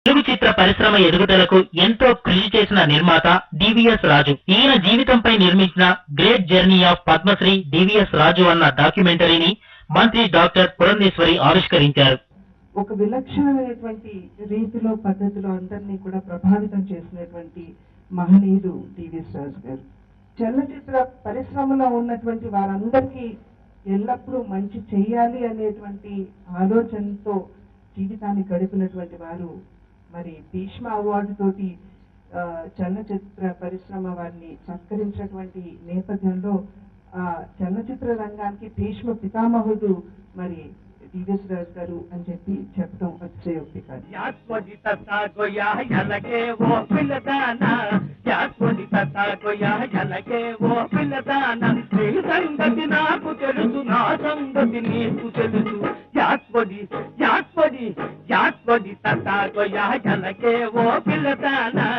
తెలుగు చిత్ర పరిశ్రమ ఎదుగుదలకు ఎంతో కృషి చేసిన నిర్మాత డివిఎస్ రాజు ఈయన జీవితంపై నిర్మించిన great journey of Padmashri DVS Raju అన్న డాక్యుమెంటరీని మంత్రి డాక్టర్ పురంధేశ్వరి ఆవిష్కరించారు ఒక విలక్షణమైనటువంటి రీతిలో పద్ధతిలో అందరినీ కూడా ప్రభావితం చేసినటువంటి మహనీయుడు టివిఎస్ రాజు గారు చలనచిత్ర పరిశ్రమలో ఉన్నటువంటి వారందరికీ ఎల్లప్పుడూ మంచి చెయ్యాలి అనేటువంటి ఆలోచనతో జీవితాన్ని గడిపినటువంటి వారు మరి భీష్మ అవార్డు తోటి ఆ, చలనచిత్ర పరిశ్రమ వారిని సత్కరించినటువంటి నేపథ్యంలో ఆ చలనచిత్ర రంగానికి భీష్మ పితామహుడు మరి టివిఎస్ రాజు గారు అని చెప్పి చెప్పడం అతిశయోక్తి కాదు యాస్వది తసాగోయా ఎలగే ఓ పిల్లదాన యాస్వది తసాగోయా ఎలగే ఓ పిల్లదాన నీ సంగతి నాకు తెలుసు నా సంగతి నీకు తెలుసు యాస్వది యాస్వది యాస్వది తసాగోయా ఎలగే ఓ పిల్లదాన